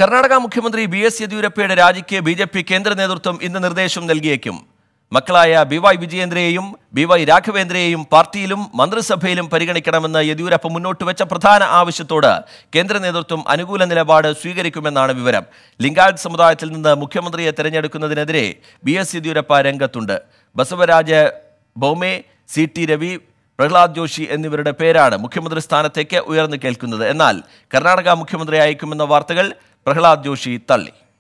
കർണാടക മുഖ്യമന്ത്രി ബി എസ് യെദ്യൂരപ്പയുടെ രാജിക്ക് ബി ജെ പി കേന്ദ്ര നേതൃത്വം ഇന്ന് നിർദ്ദേശം നൽകിയേക്കും മക്കളായ ബി വൈ വിജയേന്ദ്രയെയും ബി വൈ രാഘവേന്ദ്രയെയും പാർട്ടിയിലും മന്ത്രിസഭയിലും പരിഗണിക്കണമെന്ന് യെദ്യൂരപ്പ മുന്നോട്ട് വെച്ച പ്രധാന ആവശ്യത്തോട് കേന്ദ്ര നേതൃത്വം അനുകൂല നിലപാട് സ്വീകരിക്കുമെന്നാണ് വിവരം ലിംഗായത് സമുദായത്തിൽ നിന്ന് മുഖ്യമന്ത്രിയെ തെരഞ്ഞെടുക്കുന്നതിനെതിരെ ബി എസ് യെദ്യൂരപ്പ രംഗത്തുണ്ട് ബസവരാജ ബൊമ്മെ സി ടി രവി പ്രഹ്ലാദ് ജോഷി എന്നിവരുടെ പേരാണ് മുഖ്യമന്ത്രി സ്ഥാനത്തേക്ക് ഉയർന്നു കേൾക്കുന്നത് എന്നാൽ കർണാടക മുഖ്യമന്ത്രി അയക്കുമെന്ന വാർത്തകൾ പ്രഹ്ലാദ് ജോഷി തള്ളി